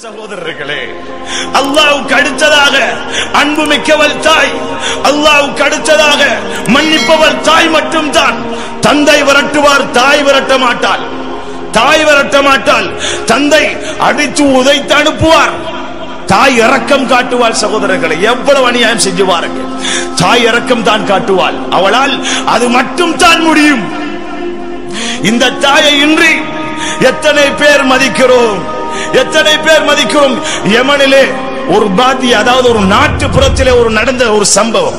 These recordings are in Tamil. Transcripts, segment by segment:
சகோதரர்களே அல்லாவுக்கு அடுத்ததாக அன்பு மிக்கவள் தாய் அல்லாவுக்கு அடுத்ததாக மன்னிப்பவள் தாய் மட்டும்தான் தந்தை விரட்டுவார் தாய் விரட்ட மாட்டாள் தாய் விரட்ட மாட்டாள் தந்தை அடித்து உதைத்து அனுப்புவார் தாய் இரக்கம் காட்டுவாள் சகோதரர்களை எவ்வளவு அநியாயம் செஞ்சு பாருங்க தாய் இரக்கம் தான் காட்டுவாள் அவளால் அது மட்டும் தான் முடியும் இந்த தாயை இன்றி எத்தனை பேர் மதிக்கிறோம் எத்தனை பேர் மதிக்கிறோம் யமனிலே ஒரு பாத்தி அதாவது ஒரு நாட்டுப்புறத்திலே ஒரு நடந்த ஒரு சம்பவம்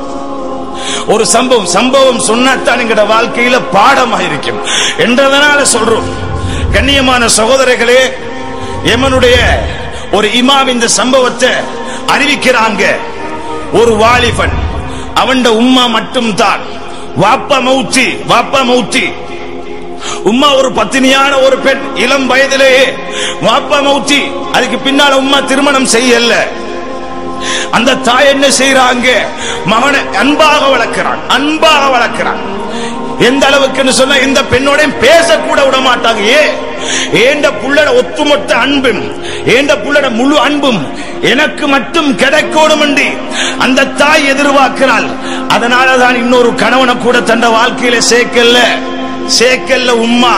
ஒரு சம்பவம் சம்பவம் சொன்னாத்தான் எங்கட வாழ்க்கையில பாடமாக இருக்கும் என்றதனால சொல்றோம் கண்ணியமான சகோதரர்களே யமனுடைய ஒரு இமாம் இந்த சம்பவத்தை அறிவிக்கிறாங்க ஒரு வாலிபன் அவன் உம்மா மட்டும் தான் வாப்பா மௌத்தி வாப்பா மௌத்தி உம்மா ஒரு பத்தினியான ஒரு பெண் இளம் வயதிலேயே வாப்பா மௌத்தி அதுக்கு பின்னால உம்மா திருமணம் செய்யல அந்த தாய் என்ன செய்யறாங்க மகனை அன்பாக வளர்க்கிறான் அன்பாக வளர்க்கிறான் எந்த அளவுக்குன்னு சொன்னா இந்த பெண்ணோட பேசக்கூட விட மாட்டாங்க ஏ ஏண்ட புள்ளட ஒத்துமொத்த அன்பும் ஏண்ட புள்ளட முழு அன்பும் எனக்கு மட்டும் கிடைக்கணும் என்று அந்த தாய் எதிர்பார்க்கிறாள் அதனாலதான் இன்னொரு கணவனை கூட தந்த வாழ்க்கையில சேர்க்கல சேர்க்கல்ல உம்மா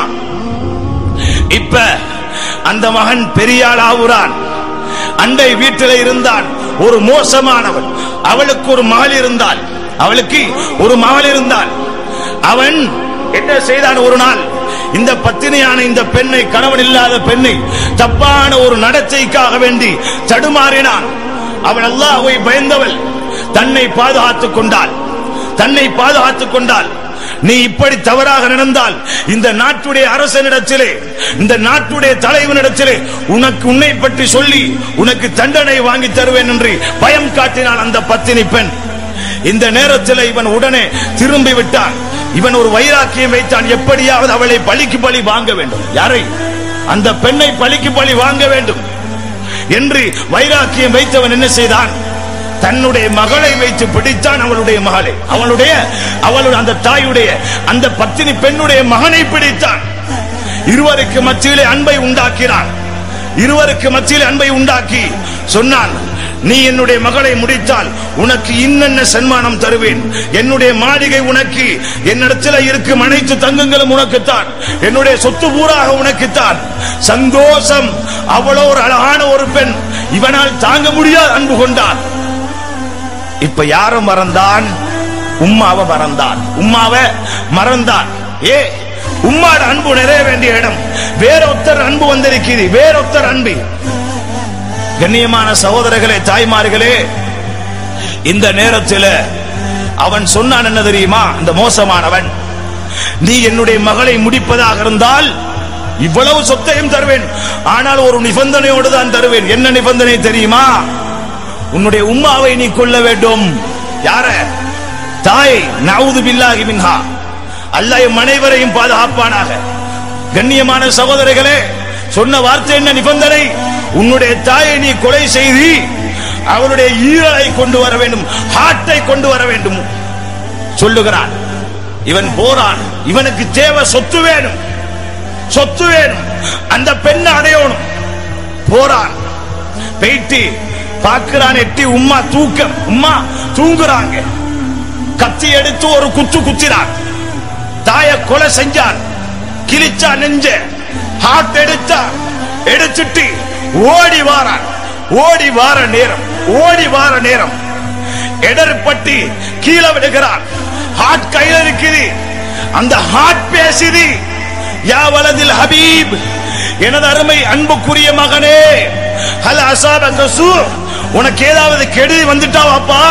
இப்ப அந்த மகன் பெரியாள் ஆகுறான் அண்டை வீட்டில் இருந்தான் ஒரு மோசமானவன் அவளுக்கு ஒரு மகள் இருந்தாள் அவளுக்கு ஒரு மகள் இருந்தாள் அவன் என்ன செய்தான் ஒரு நாள் இந்த பத்தினியான இந்த பெண்ணை கணவன் இல்லாத பெண்ணை தப்பான ஒரு நடத்தைக்காக வேண்டி தடுமாறினான் அவள் அல்லாஹ்வை பயந்தவள் தன்னை பாதுகாத்துக் கொண்டாள் தன்னை பாதுகாத்துக் கொண்டாள் நீ இப்படி தவறாக நடந்தால் இந்த நாட்டுடைய அரசனிடத்திலே இந்த நாட்டுடைய தலைவனிடத்திலே உனக்கு உன்னை பற்றி சொல்லி உனக்கு தண்டனை வாங்கி தருவேன் என்று பயம் காட்டினான் அந்த பத்தினி பெண் இந்த நேரத்தில் இவன் உடனே திரும்பி விட்டான் இவன் ஒரு வைராக்கியம் வைத்தான் எப்படியாவது அவளை பலிக்கு பலி வாங்க வேண்டும் யாரை அந்த பெண்ணை பலிக்கு பலி வாங்க வேண்டும் என்று வைராக்கியம் வைத்தவன் என்ன செய்தான் தன்னுடைய மகளை வைத்து பிடித்தான் அவளுடைய மகளை அவளுடைய அவளுடைய அந்த தாயுடைய அந்த பத்தினி பெண்ணுடைய மகனை பிடித்தான் இருவருக்கு மத்தியிலே அன்பை உண்டாக்கினான் இருவருக்கு மத்தியிலே அன்பை உண்டாக்கி சொன்னான் நீ என்னுடைய மகளை முடித்தால் உனக்கு இன்னென்ன சன்மானம் தருவேன் என்னுடைய மாளிகை உனக்கு என்னிடத்தில் இருக்கும் அனைத்து தங்கங்களும் உனக்குத்தான் என்னுடைய சொத்து பூராக உனக்குத்தான் சந்தோஷம் அவ்வளோ ஒரு அழகான ஒரு பெண் இவனால் தாங்க முடியாத அன்பு கொண்டான் இப்ப யார மறந்தான் உம்மாவை மறந்தான் உம்மாவை மறந்தான் ஏ உம்மாட அன்பு நிறைய வேண்டிய இடம் வேற ஒருத்தர் அன்பு வந்திருக்கிறது வேற ஒருத்தர் அன்பு கண்ணியமான சகோதரர்களே தாய்மார்களே இந்த நேரத்தில் அவன் சொன்னான் என்ன தெரியுமா இந்த மோசமானவன் நீ என்னுடைய மகளை முடிப்பதாக இருந்தால் இவ்வளவு சொத்தையும் தருவேன் ஆனால் ஒரு நிபந்தனையோடு தான் தருவேன் என்ன நிபந்தனை தெரியுமா உன்னுடைய உம்மாவை நீ கொள்ள வேண்டும் யார தாய் நவுது பில்லாகி மின்ஹா அல்லாஹ் எம் அனைவரையும் பாதுகாப்பானாக கண்ணியமான சகோதரர்களே சொன்ன வார்த்தை என்ன நிபந்தனை உன்னுடைய தாயை நீ கொலை செய்து அவளுடைய ஈரலை கொண்டு வர வேண்டும் ஹார்ட்டை கொண்டு வர வேண்டும் சொல்லுகிறான் இவன் போறான் இவனுக்கு தேவை சொத்து வேணும் சொத்து வேணும் அந்த பெண்ணை அடையணும் போறான் போயிட்டு பார்க்கிறான் எட்டி உம்மா தூக்கம் உம்மா தூங்குறாங்க கத்தி எடுத்து ஒரு குத்து குத்தினான் தாய கொலை செஞ்சான் கிழிச்சா நெஞ்ச ஹார்ட் எடுத்தா எடுத்துட்டு ஓடி வாரான் ஓடி வார நேரம் ஓடி வார நேரம் எடர்பட்டி கீழே விடுகிறான் ஹார்ட் கையில இருக்குது அந்த ஹார்ட் பேசுது யா வலதில் ஹபீப் எனது அருமை அன்புக்குரிய மகனே ஹல் அசாப கசூ உனக்கு ஏதாவது கெடுதி வந்துட்டா வாப்பா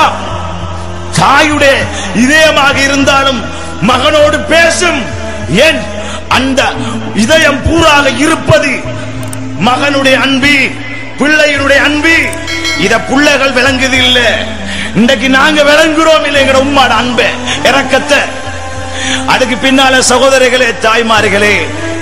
தாயுடைய இதயமாக இருந்தாலும் மகனோடு பேசும் ஏன் அந்த இதயம் பூராக இருப்பது மகனுடைய அன்பி பிள்ளையினுடைய அன்பி இத பிள்ளைகள் விளங்குது இல்ல இன்றைக்கு நாங்க விளங்குறோம் இல்லை எங்கட உம்மாட அன்பை இறக்கத்தை அதுக்கு பின்னால சகோதரிகளே தாய்மார்களே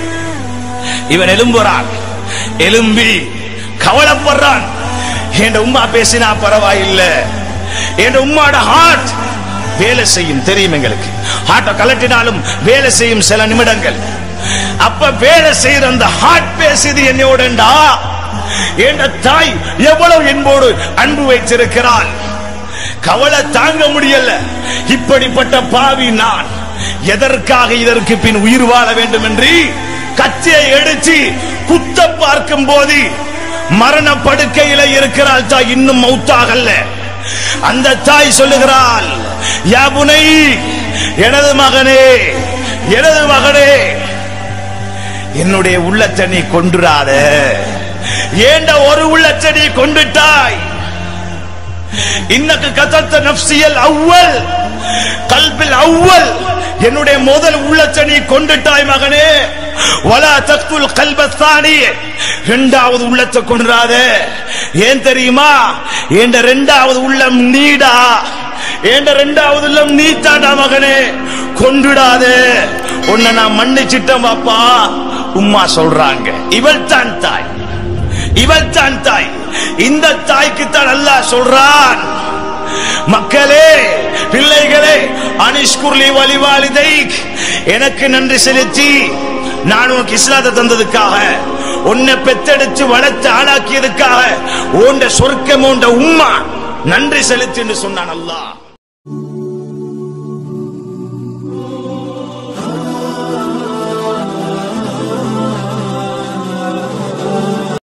இவன் எலும்புறான் எலும்பி கவலைப்படுறான் என் உம்மா பேசினா பரவாயில்ல என் உம்மாட ஹார்ட் வேலை செய்யும் தெரியும் எங்களுக்கு ஹார்ட்டை கலட்டினாலும் வேலை செய்யும் சில நிமிடங்கள் அப்ப வேலை செய்யற அந்த ஹார்ட் பேசுது என்னோடண்டா என்ற தாய் எவ்வளவு என்போடு அன்பு வைத்திருக்கிறாள் கவலை தாங்க முடியல இப்படிப்பட்ட பாவி நான் எதற்காக இதற்கு பின் உயிர் வாழ வேண்டும் என்று கத்தியை எடுத்து குத்த பார்க்கும் போது மரண படுக்கையில இருக்கிறாள் தாய் இன்னும் மௌத்தாகல்ல அந்த தாய் சொல்லுகிறாள் யாபுனை எனது மகனே எனது மகனே என்னுடைய உள்ளத்தை நீ கொண்டுராத ஏண்ட ஒரு உள்ளத்தை நீ கொண்டுட்டாய் இன்னக்கு கதத்த நப்சியல் அவ்வல் கல்பில் அவ்வல் என்னுடைய முதல் உள்ளத்தை நீ கொண்டுட்டாய் மகனே வலா தத்துல் கல்பஸ்தானி இரண்டாவது உள்ளத்தை கொண்டுறாத ஏன் தெரியுமா என்ற இரண்டாவது உள்ளம் நீடா என்ற இரண்டாவது உள்ளம் நீ தாண்டா மகனே கொண்டுடாத உன்னை நான் மன்னிச்சிட்டேன் பாப்பா உம்மா சொல்றாங்க இவள் தான் தாய் இவள் தான் தாய் இந்த தாய்க்கு தான் அல்லாஹ் சொல்றான் மக்களே பிள்ளைகளே அனிஷ்குர்லி வலிவாலிதை எனக்கு நன்றி செலுத்தி நான் உனக்கு இஸ்லாத்தை தந்ததுக்காக உன்னை பெத்தெடுத்து வளர்த்து ஆளாக்கியதுக்காக உண்ட சொர்க்கம் உண்ட உம்மா நன்றி செலுத்தி என்று சொன்னான் அல்லாஹ்